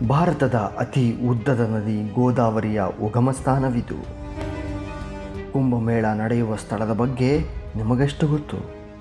ಭಾರತದ ಅತಿ ಉದ್ದದ ನದಿ ಗೋದಾವರಿಯ ಉಗಮ ಸ್ಥಾನವಿದು ಕುಂಭಮೇಳ ನಡೆಯುವ ಸ್ಥಳದ ಬಗ್ಗೆ ನಿಮಗೆಷ್ಟು ಗೊತ್ತು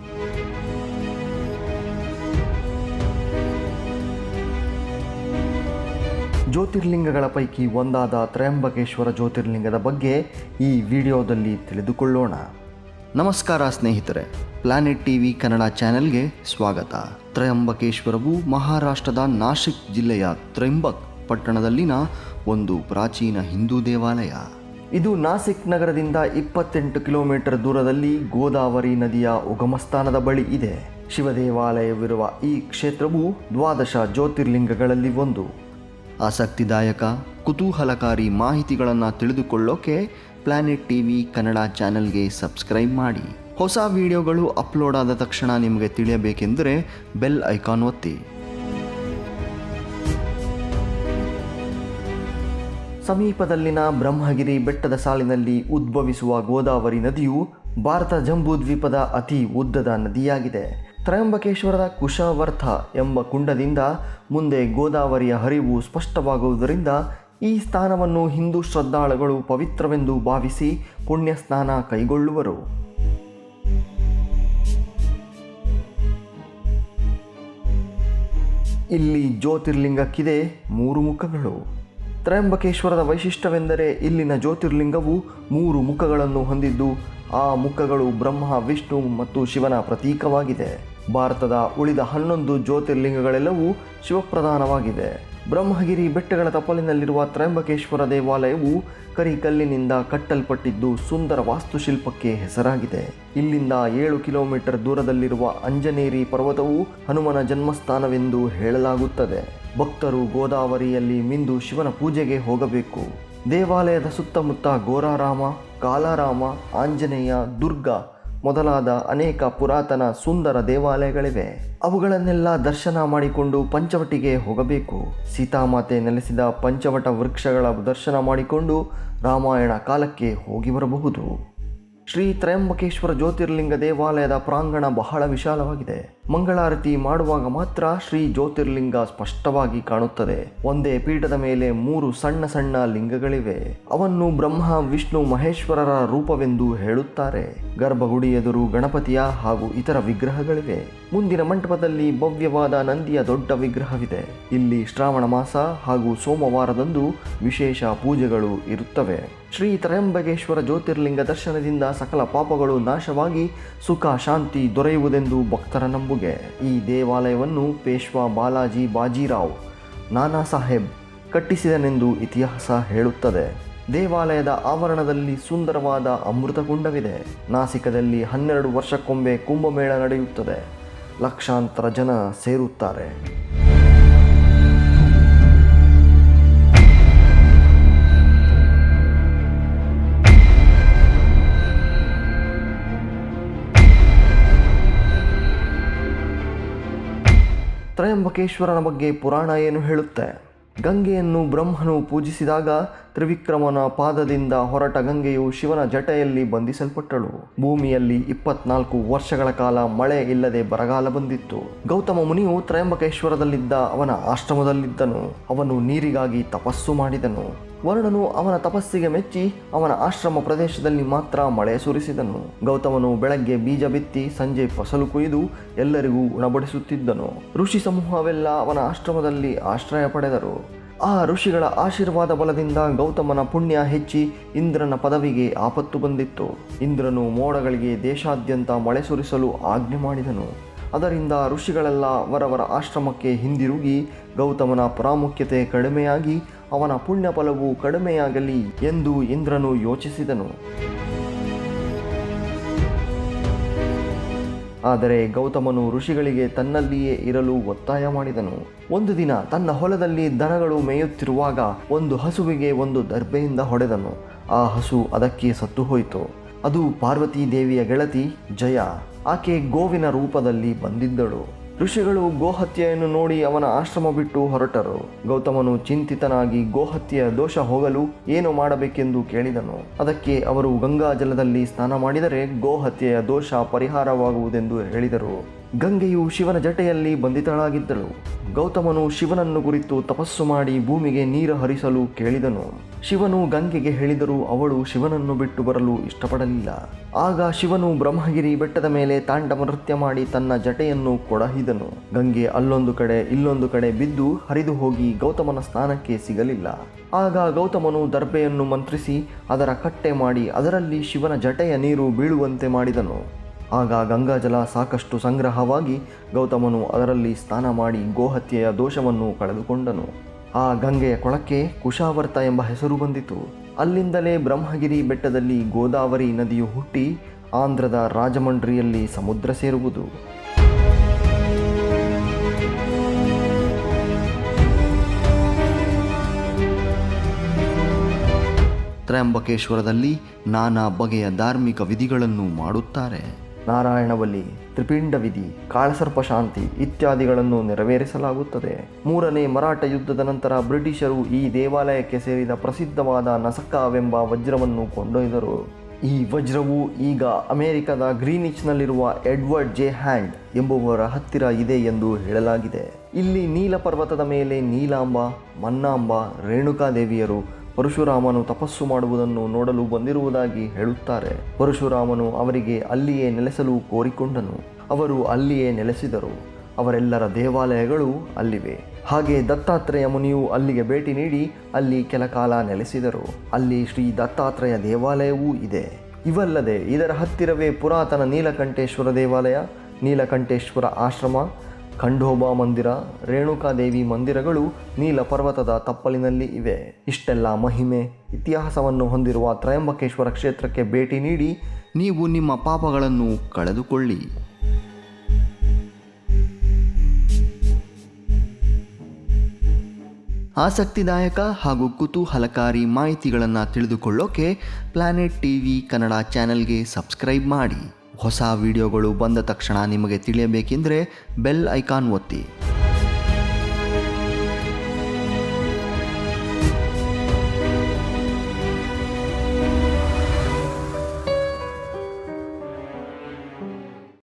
ಜ್ಯೋತಿರ್ಲಿಂಗಗಳ ಪೈಕಿ ಒಂದಾದ ತ್ರಯಂಬಕೇಶ್ವರ ಜ್ಯೋತಿರ್ಲಿಂಗದ ಬಗ್ಗೆ ಈ ವಿಡಿಯೋದಲ್ಲಿ ತಿಳಿದುಕೊಳ್ಳೋಣ ನಮಸ್ಕಾರ ಸ್ನೇಹಿತರೆ ಪ್ಲಾನೆಟ್ ಟಿವಿ ಕನ್ನಡ ಚಾನೆಲ್ಗೆ ಸ್ವಾಗತ ತ್ರಯಂಬಕೇಶ್ವರವು ಮಹಾರಾಷ್ಟ್ರದ ನಾಶಿಕ್ ಜಿಲ್ಲೆಯ ತ್ರಯಂಬಕ್ ಪಟ್ಟಣದಲ್ಲಿನ ಒಂದು ಪ್ರಾಚೀನ ಹಿಂದೂ ದೇವಾಲಯ ಇದು ನಾಸಿಕ್ ನಗರದಿಂದ ಇಪ್ಪತ್ತೆಂಟು ಕಿಲೋಮೀಟರ್ ದೂರದಲ್ಲಿ ಗೋದಾವರಿ ನದಿಯ ಉಗಮಸ್ಥಾನದ ಬಳಿ ಇದೆ ಶಿವ ದೇವಾಲಯವಿರುವ ಈ ಕ್ಷೇತ್ರವು ದ್ವಾದಶ ಜ್ಯೋತಿರ್ಲಿಂಗಗಳಲ್ಲಿ ಒಂದು ಆಸಕ್ತಿದಾಯಕ ಕುತೂಹಲಕಾರಿ ಮಾಹಿತಿಗಳನ್ನು ತಿಳಿದುಕೊಳ್ಳೋಕೆ ಪ್ಲಾನೆಟ್ ಟಿವಿ ಕನ್ನಡ ಚಾನೆಲ್ಗೆ ಸಬ್ಸ್ಕ್ರೈಬ್ ಮಾಡಿ ಹೊಸ ವಿಡಿಯೋಗಳು ಅಪ್ಲೋಡ್ ಆದ ತಕ್ಷಣ ನಿಮಗೆ ತಿಳಿಯಬೇಕೆಂದರೆ ಬೆಲ್ ಐಕಾನ್ ಒತ್ತಿ ಸಮೀಪದಲ್ಲಿನ ಬ್ರಹ್ಮಗಿರಿ ಬೆಟ್ಟದ ಸಾಲಿನಲ್ಲಿ ಉದ್ಭವಿಸುವ ಗೋದಾವರಿ ನದಿಯು ಭಾರತ ಜಂಬೂದ್ವೀಪದ ಅತಿ ಉದ್ದದ ನದಿಯಾಗಿದೆ ತ್ರಯಂಬಕೇಶ್ವರದ ಕುಶವರ್ಥ ಎಂಬ ಕುಂಡದಿಂದ ಮುಂದೆ ಗೋದಾವರಿಯ ಹರಿವು ಸ್ಪಷ್ಟವಾಗುವುದರಿಂದ ಈ ಸ್ಥಾನವನ್ನು ಹಿಂದೂ ಶ್ರದ್ಧಾಳುಗಳು ಪವಿತ್ರವೆಂದು ಭಾವಿಸಿ ಪುಣ್ಯ ಸ್ನಾನ ಕೈಗೊಳ್ಳುವರು ಇಲ್ಲಿ ಜ್ಯೋತಿರ್ಲಿಂಗಕ್ಕಿದೆ ಮೂರು ಮುಖಗಳು ತ್ರಯಂಬಕೇಶ್ವರದ ವೈಶಿಷ್ಟ್ಯವೆಂದರೆ ಇಲ್ಲಿನ ಜ್ಯೋತಿರ್ಲಿಂಗವು ಮೂರು ಮುಖಗಳನ್ನು ಹೊಂದಿದ್ದು ಆ ಮುಖಗಳು ಬ್ರಹ್ಮ ವಿಷ್ಣು ಮತ್ತು ಶಿವನ ಪ್ರತೀಕವಾಗಿದೆ ಭಾರತದ ಉಳಿದ ಹನ್ನೊಂದು ಜ್ಯೋತಿರ್ಲಿಂಗಗಳೆಲ್ಲವೂ ಶಿವಪ್ರಧಾನವಾಗಿದೆ ಬ್ರಹ್ಮಗಿರಿ ಬೆಟ್ಟಗಳ ತಪ್ಪಲಿನಲ್ಲಿರುವ ತ್ರಯಂಬಕೇಶ್ವರ ದೇವಾಲಯವು ಕರಿಕಲ್ಲಿನಿಂದ ಕಟ್ಟಲ್ಪಟ್ಟಿದ್ದು ಸುಂದರ ವಾಸ್ತುಶಿಲ್ಪಕ್ಕೆ ಹೆಸರಾಗಿದೆ ಇಲ್ಲಿಂದ ಏಳು ಕಿಲೋಮೀಟರ್ ದೂರದಲ್ಲಿರುವ ಅಂಜನೇರಿ ಪರ್ವತವು ಹನುಮನ ಜನ್ಮಸ್ಥಾನವೆಂದು ಹೇಳಲಾಗುತ್ತದೆ ಭಕ್ತರು ಗೋದಾವರಿಯಲ್ಲಿ ಮಿಂದು ಶಿವನ ಪೂಜೆಗೆ ಹೋಗಬೇಕು ದೇವಾಲಯದ ಸುತ್ತಮುತ್ತ ಗೋರಾರಾಮ ಕಾಲಾರಾಮ ಆಂಜನೇಯ ದುರ್ಗ ಮೊದಲಾದ ಅನೇಕ ಪುರಾತನ ಸುಂದರ ದೇವಾಲಯಗಳಿವೆ ಅವುಗಳನ್ನೆಲ್ಲ ದರ್ಶನ ಮಾಡಿಕೊಂಡು ಪಂಚವಟಿಗೆ ಹೋಗಬೇಕು ಸೀತಾಮಾತೆ ನೆಲೆಸಿದ ಪಂಚವಟ ವೃಕ್ಷಗಳ ದರ್ಶನ ಮಾಡಿಕೊಂಡು ರಾಮಾಯಣ ಕಾಲಕ್ಕೆ ಹೋಗಿ ಬರಬಹುದು ಶ್ರೀ ತ್ರಯಂಬಕೇಶ್ವರ ಜ್ಯೋತಿರ್ಲಿಂಗ ದೇವಾಲಯದ ಪ್ರಾಂಗಣ ಬಹಳ ವಿಶಾಲವಾಗಿದೆ ಮಂಗಳಾರತಿ ಮಾಡುವಾಗ ಮಾತ್ರ ಶ್ರೀ ಜ್ಯೋತಿರ್ಲಿಂಗ ಸ್ಪಷ್ಟವಾಗಿ ಕಾಣುತ್ತದೆ ಒಂದೇ ಪೀಠದ ಮೇಲೆ ಮೂರು ಸಣ್ಣ ಸಣ್ಣ ಲಿಂಗಗಳಿವೆ ಅವನ್ನು ಬ್ರಹ್ಮ ವಿಷ್ಣು ಮಹೇಶ್ವರರ ರೂಪವೆಂದು ಹೇಳುತ್ತಾರೆ ಗರ್ಭಗುಡಿ ಎದುರು ಗಣಪತಿಯ ಹಾಗೂ ಇತರ ವಿಗ್ರಹಗಳಿವೆ ಮುಂದಿನ ಮಂಟಪದಲ್ಲಿ ಭವ್ಯವಾದ ನಂದಿಯ ದೊಡ್ಡ ವಿಗ್ರಹವಿದೆ ಇಲ್ಲಿ ಶ್ರಾವಣ ಮಾಸ ಹಾಗೂ ಸೋಮವಾರದಂದು ವಿಶೇಷ ಪೂಜೆಗಳು ಇರುತ್ತವೆ ಶ್ರೀ ತ್ರಯಂಬಕೇಶ್ವರ ಜ್ಯೋತಿರ್ಲಿಂಗ ದರ್ಶನದಿಂದ ಸಕಲ ಪಾಪಗಳು ನಾಶವಾಗಿ ಸುಖ ಶಾಂತಿ ದೊರೆಯುವುದೆಂದು ಭಕ್ತರ ನಂಬುಗೆ ಈ ದೇವಾಲಯವನ್ನು ಪೇಶ್ವಾ ಬಾಲಾಜಿ ಬಾಜಿರಾವ್ ನಾನಾ ಸಾಹೇಬ್ ಕಟ್ಟಿಸಿದನೆಂದು ಇತಿಹಾಸ ಹೇಳುತ್ತದೆ ದೇವಾಲಯದ ಆವರಣದಲ್ಲಿ ಸುಂದರವಾದ ಅಮೃತಕುಂಡವಿದೆ ನಾಸಿಕದಲ್ಲಿ ಹನ್ನೆರಡು ವರ್ಷಕ್ಕೊಮ್ಮೆ ಕುಂಭಮೇಳ ನಡೆಯುತ್ತದೆ ಲಕ್ಷಾಂತರ ಜನ ಸೇರುತ್ತಾರೆ ತ್ರಯಂಬಕೇಶ್ವರನ ಬಗ್ಗೆ ಪುರಾಣ ಏನು ಹೇಳುತ್ತೆ ಗಂಗೆಯನ್ನು ಬ್ರಹ್ಮನು ಪೂಜಿಸಿದಾಗ ತ್ರಿವಿಕ್ರಮನ ಪಾದದಿಂದ ಹೊರಟ ಗಂಗೆಯು ಶಿವನ ಜಟೆಯಲ್ಲಿ ಬಂಧಿಸಲ್ಪಟ್ಟಳು ಭೂಮಿಯಲ್ಲಿ ಇಪ್ಪತ್ನಾಲ್ಕು ವರ್ಷಗಳ ಕಾಲ ಮಳೆ ಇಲ್ಲದೆ ಬರಗಾಲ ಬಂದಿತ್ತು ಗೌತಮ ಮುನಿಯು ತ್ರಯಂಬಕೇಶ್ವರದಲ್ಲಿದ್ದ ಅವನ ಆಶ್ರಮದಲ್ಲಿದ್ದನು ಅವನು ನೀರಿಗಾಗಿ ತಪಸ್ಸು ಮಾಡಿದನು ವರ್ಣನು ಅವನ ತಪಸ್ಸಿಗೆ ಮೆಚ್ಚಿ ಅವನ ಆಶ್ರಮ ಪ್ರದೇಶದಲ್ಲಿ ಮಾತ್ರ ಮಳೆ ಸುರಿಸಿದನು ಗೌತಮನು ಬೆಳಗ್ಗೆ ಬೀಜ ಬಿತ್ತಿ ಸಂಜೆ ಫಸಲು ಕೊಯ್ದು ಎಲ್ಲರಿಗೂ ಉಣಬಡಿಸುತ್ತಿದ್ದನು ಋಷಿ ಸಮೂಹವೆಲ್ಲ ಅವನ ಆಶ್ರಮದಲ್ಲಿ ಆಶ್ರಯ ಪಡೆದರು ಆ ಋಷಿಗಳ ಆಶೀರ್ವಾದ ಬಲದಿಂದ ಗೌತಮನ ಪುಣ್ಯ ಹೆಚ್ಚಿ ಇಂದ್ರನ ಪದವಿಗೆ ಆಪತ್ತು ಬಂದಿತ್ತು ಇಂದ್ರನು ಮೋಡಗಳಿಗೆ ದೇಶಾದ್ಯಂತ ಮಳೆ ಸುರಿಸಲು ಆಜ್ಞೆ ಮಾಡಿದನು ಅದರಿಂದ ಋಷಿಗಳೆಲ್ಲ ಅವರವರ ಆಶ್ರಮಕ್ಕೆ ಹಿಂದಿರುಗಿ ಗೌತಮನ ಪ್ರಾಮುಖ್ಯತೆ ಕಡಿಮೆಯಾಗಿ ಅವನ ಪುಣ್ಯ ಫಲವು ಕಡಿಮೆಯಾಗಲಿ ಎಂದು ಇಂದ್ರನು ಯೋಚಿಸಿದನು ಆದರೆ ಗೌತಮನು ಋಷಿಗಳಿಗೆ ತನ್ನಲ್ಲಿಯೇ ಇರಲು ಒತ್ತಾಯ ಮಾಡಿದನು ಒಂದು ದಿನ ತನ್ನ ಹೊಲದಲ್ಲಿ ದನಗಳು ಮೇಯುತ್ತಿರುವಾಗ ಒಂದು ಹಸುವಿಗೆ ಒಂದು ದರ್ಬೆಯಿಂದ ಹೊಡೆದನು ಆ ಹಸು ಅದಕ್ಕೆ ಸತ್ತು ಹೋಯಿತು ಅದು ಪಾರ್ವತೀ ದೇವಿಯ ಗೆಳತಿ ಜಯ ಆಕೆ ಗೋವಿನ ರೂಪದಲ್ಲಿ ಬಂದಿದ್ದಳು ಋಷಿಗಳು ಗೋಹತ್ಯೆಯನ್ನು ನೋಡಿ ಅವನ ಆಶ್ರಮ ಬಿಟ್ಟು ಹೊರಟರು ಗೌತಮನು ಚಿಂತಿತನಾಗಿ ಗೋಹತ್ಯೆಯ ದೋಷ ಹೋಗಲು ಏನು ಮಾಡಬೇಕೆಂದು ಕೇಳಿದನು ಅದಕ್ಕೆ ಅವರು ಗಂಗಾ ಜಲದಲ್ಲಿ ಸ್ನಾನ ಮಾಡಿದರೆ ಗೋಹತ್ಯೆಯ ದೋಷ ಪರಿಹಾರವಾಗುವುದೆಂದು ಹೇಳಿದರು ಗಂಗೆಯು ಶಿವನ ಜಟೆಯಲ್ಲಿ ಬಂಧಿತಳಾಗಿದ್ದಳು ಗೌತಮನು ಶಿವನನ್ನು ಕುರಿತು ತಪಸ್ಸು ಮಾಡಿ ಭೂಮಿಗೆ ನೀರು ಹರಿಸಲು ಕೇಳಿದನು ಶಿವನು ಗಂಗೆಗೆ ಹೇಳಿದರೂ ಅವಳು ಶಿವನನ್ನು ಬಿಟ್ಟು ಬರಲು ಇಷ್ಟಪಡಲಿಲ್ಲ ಆಗ ಶಿವನು ಬ್ರಹ್ಮಗಿರಿ ಬೆಟ್ಟದ ಮೇಲೆ ತಾಂಡವ ನೃತ್ಯ ಮಾಡಿ ತನ್ನ ಜಟೆಯನ್ನು ಕೊಡಹಿದನು ಗಂಗೆ ಅಲ್ಲೊಂದು ಕಡೆ ಇಲ್ಲೊಂದು ಕಡೆ ಬಿದ್ದು ಹರಿದು ಹೋಗಿ ಗೌತಮನ ಸ್ನಾನಕ್ಕೆ ಸಿಗಲಿಲ್ಲ ಆಗ ಗೌತಮನು ದರ್ಬೆಯನ್ನು ಮಂತ್ರಿಸಿ ಅದರ ಕಟ್ಟೆ ಮಾಡಿ ಅದರಲ್ಲಿ ಶಿವನ ಜಟೆಯ ನೀರು ಬೀಳುವಂತೆ ಮಾಡಿದನು ಆಗ ಗಂಗಾಜಲ ಸಾಕಷ್ಟು ಸಂಗ್ರಹವಾಗಿ ಗೌತಮನು ಅದರಲ್ಲಿ ಸ್ನಾನ ಮಾಡಿ ಗೋಹತ್ಯೆಯ ದೋಷವನ್ನು ಕಳೆದುಕೊಂಡನು ಆ ಗಂಗೆಯ ಕೊಳಕ್ಕೆ ಕುಶಾವರ್ತ ಎಂಬ ಹೆಸರು ಬಂದಿತು ಅಲ್ಲಿಂದಲೇ ಬ್ರಹ್ಮಗಿರಿ ಬೆಟ್ಟದಲ್ಲಿ ಗೋದಾವರಿ ನದಿಯು ಹುಟ್ಟಿ ಆಂಧ್ರದ ರಾಜಮಂಡ್ರಿಯಲ್ಲಿ ಸಮುದ್ರ ಸೇರುವುದು ತ್ರಯಂಬಕೇಶ್ವರದಲ್ಲಿ ನಾನಾ ಬಗೆಯ ಧಾರ್ಮಿಕ ವಿಧಿಗಳನ್ನು ಮಾಡುತ್ತಾರೆ ನಾರಾಯಣ ಬಲಿ ತ್ರಿಪಿಂಡ ವಿಧಿ ಕಾಳಸರ್ಪ ಶಾಂತಿ ಇತ್ಯಾದಿಗಳನ್ನು ನೆರವೇರಿಸಲಾಗುತ್ತದೆ ಮೂರನೇ ಮರಾಠ ಯುದ್ಧದ ನಂತರ ಬ್ರಿಟಿಷರು ಈ ದೇವಾಲಯಕ್ಕೆ ಸೇರಿದ ಪ್ರಸಿದ್ಧವಾದ ನಸಕಾವೆಂಬ ವಜ್ರವನ್ನು ಕೊಂಡೊಯ್ದರು ಈ ವಜ್ರವು ಈಗ ಅಮೆರಿಕದ ಗ್ರೀನಿಚ್ನಲ್ಲಿರುವ ಎಡ್ವರ್ಡ್ ಜೆ ಹ್ಯಾಂಡ್ ಎಂಬುವರ ಹತ್ತಿರ ಇದೆ ಎಂದು ಹೇಳಲಾಗಿದೆ ಇಲ್ಲಿ ನೀಲ ಪರ್ವತದ ಮೇಲೆ ನೀಲಾಂಬ ಮನ್ನಾಂಬ ರೇಣುಕಾದೇವಿಯರು ಪರಶುರಾಮನು ತಪಸ್ಸು ಮಾಡುವುದನ್ನು ನೋಡಲು ಬಂದಿರುವುದಾಗಿ ಹೇಳುತ್ತಾರೆ ಪರಶುರಾಮನು ಅವರಿಗೆ ಅಲ್ಲಿಯೇ ನೆಲೆಸಲು ಕೋರಿಕೊಂಡನು ಅವರು ಅಲ್ಲಿಯೇ ನೆಲೆಸಿದರು ಅವರೆಲ್ಲರ ದೇವಾಲಯಗಳು ಅಲ್ಲಿವೆ ಹಾಗೆ ದತ್ತಾತ್ರೇಯ ಮುನಿಯು ಅಲ್ಲಿಗೆ ಭೇಟಿ ನೀಡಿ ಅಲ್ಲಿ ಕೆಲ ಕಾಲ ನೆಲೆಸಿದರು ಅಲ್ಲಿ ಶ್ರೀ ದತ್ತಾತ್ರೇಯ ದೇವಾಲಯವೂ ಇದೆ ಇವಲ್ಲದೆ ಇದರ ಹತ್ತಿರವೇ ಪುರಾತನ ನೀಲಕಂಠೇಶ್ವರ ದೇವಾಲಯ ನೀಲಕಂಠೇಶ್ವರ ಆಶ್ರಮ ಖಂಡೋಬಾ ಮಂದಿರ ರೇಣುಕಾದೇವಿ ಮಂದಿರಗಳು ನೀಲ ಪರ್ವತದ ತಪ್ಪಲಿನಲ್ಲಿ ಇವೆ ಇಷ್ಟೆಲ್ಲ ಮಹಿಮೆ ಇತಿಹಾಸವನ್ನು ಹೊಂದಿರುವ ತ್ರಯಂಬಕೇಶ್ವರ ಕ್ಷೇತ್ರಕ್ಕೆ ಭೇಟಿ ನೀಡಿ ನೀವು ನಿಮ್ಮ ಪಾಪಗಳನ್ನು ಕಳೆದುಕೊಳ್ಳಿ ಆಸಕ್ತಿದಾಯಕ ಹಾಗೂ ಕುತೂಹಲಕಾರಿ ಮಾಹಿತಿಗಳನ್ನು ತಿಳಿದುಕೊಳ್ಳೋಕೆ ಪ್ಲಾನೆಟ್ ಟಿವಿ ಕನ್ನಡ ಚಾನೆಲ್ಗೆ ಸಬ್ಸ್ಕ್ರೈಬ್ ಮಾಡಿ ಹೊಸ ವಿಡಿಯೋಗಳು ಬಂದ ತಕ್ಷಣ ನಿಮಗೆ ತಿಳಿಯಬೇಕೆಂದರೆ ಬೆಲ್ ಐಕಾನ್ ಒತ್ತಿ